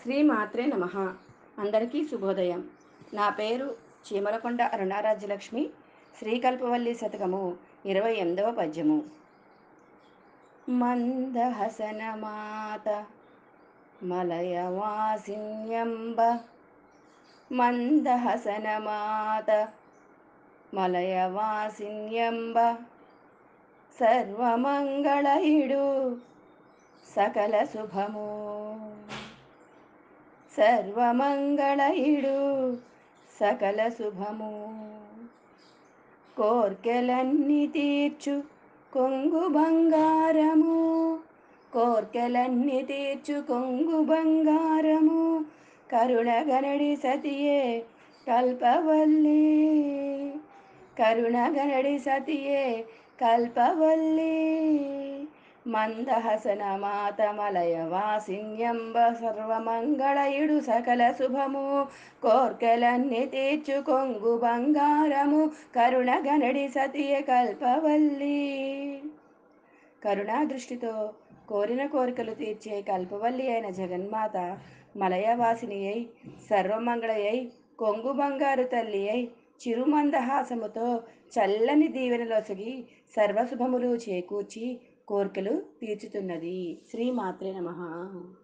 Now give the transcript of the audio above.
శ్రీ మాత్రే నమ అందరికీ శుభోదయం నా పేరు చీమలకొండ అరుణారాజ్యలక్ష్మి శ్రీకల్పవల్లి శతకము ఇరవై ఎనిమిదవ పద్యము మందహసనమాత మలయవాసిన్యంబ మందహసనమాత మలయవాసిన్యంబ సర్వమంగళయుడు సకల శుభము సర్వమంగళయుడు సకల శుభము కోర్కెలన్నీ తీర్చు కొంగు బంగారము కోర్కెలన్నీ తీర్చు కొంగు బంగారము కరుణగనడి సతియే కల్పవల్లి కరుణగనడి సతియే కల్పవల్లి మందహసన మాతమలయ వాసిన్యంబ సర్వమంగళయుడు సకల శుభము కోర్కెలన్నీ తీర్చు కొంగు బంగారము కరుణ గనడి సతియ కల్పవల్లి కరుణా దృష్టితో కోరిన కోరికలు తీర్చే కల్పవల్లి అయిన జగన్మాత మలయవాసిని అయి సర్వమంగళయై కొంగు బంగారు తల్లి అయి చిరుమందహాసముతో చల్లని దీవెనలొసగి సర్వశుభములు చేకూర్చి కోర్కెలు తీర్చుతున్నది శ్రీమాత్రే నమ